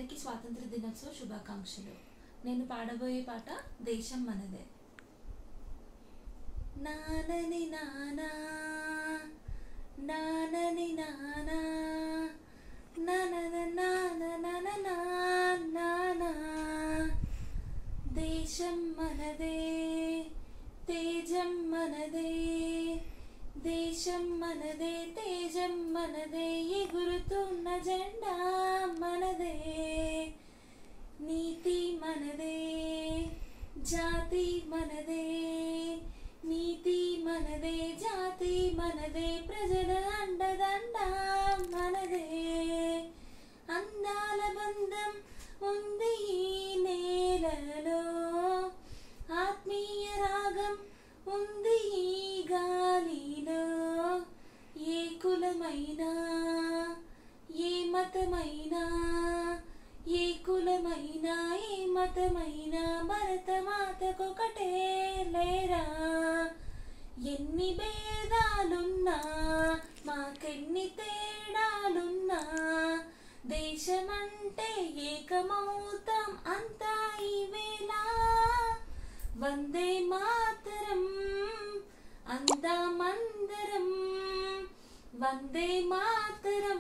అందరికీ స్వాతంత్ర దినోత్సవ శుభాకాంక్షలు నేను పాడబోయే పాట దేశం మనదే నానని నానా నానని నానా ననన నాన నన నా నానా దేశం మనదే తేజం మనదే దేశం మనదే తేజం మనదే ఎగురుతున్న జెండా మనదే నీతి మనదే జాతి మనదే నీతి మనదే జాతి మనదే ప్రజల అండదండ మనదే అందాల బంధం ఉంది ఈ నేలలో ఆత్మీయ రాగం ఉంది ఈ గాలిలో ఏ కులమైనా ఏ మతమైనా ఏ కులమైనా ఏ మతమైనా భరతమాతకొకటే లేరా ఎన్ని భేదాలున్నా మాకెన్ని తేడాలున్నా దేశమంటే ఏకమౌతాం అంతా ఈ వేళ వందే మాతరం అందామందరం వందే మాతరం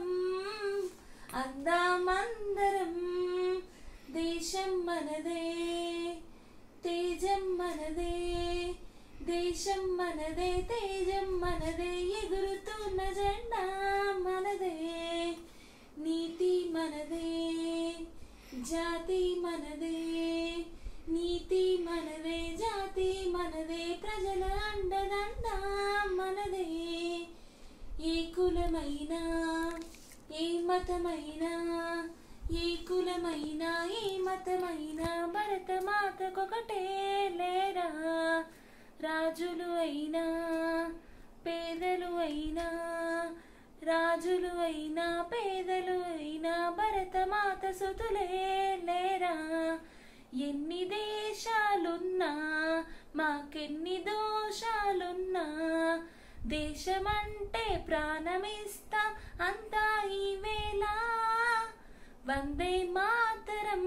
అందామందరం దేశం మనదే తేజం మనదే దేశం మనదే తేజం మనదే ఎగురుతున్న జెండా మనదే నీతి మనదే జాతి మనదే నీతి మనదే జాతి మనదే ప్రజల అండదండ మనదే ఏ కులమైనా ఏ మతమైనా ఏ కులమైనా ఏ మతమైనా భరత మాతకొకటే లేరా రాజులు అయినా పేదలు అయినా రాజులు అయినా పేదలు అయినా భరతమాత సుతులే లేరా ఎన్ని దేశాలున్నా మాకెన్ని దోషాలున్నా దేశమంటే ప్రాణమిస్తా అంతా ఈ వేళ వందే మాతరం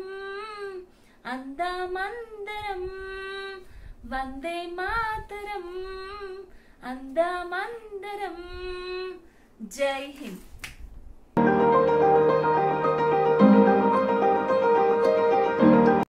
అందామందరం వందే మాతరం అందామందరం జై హింద్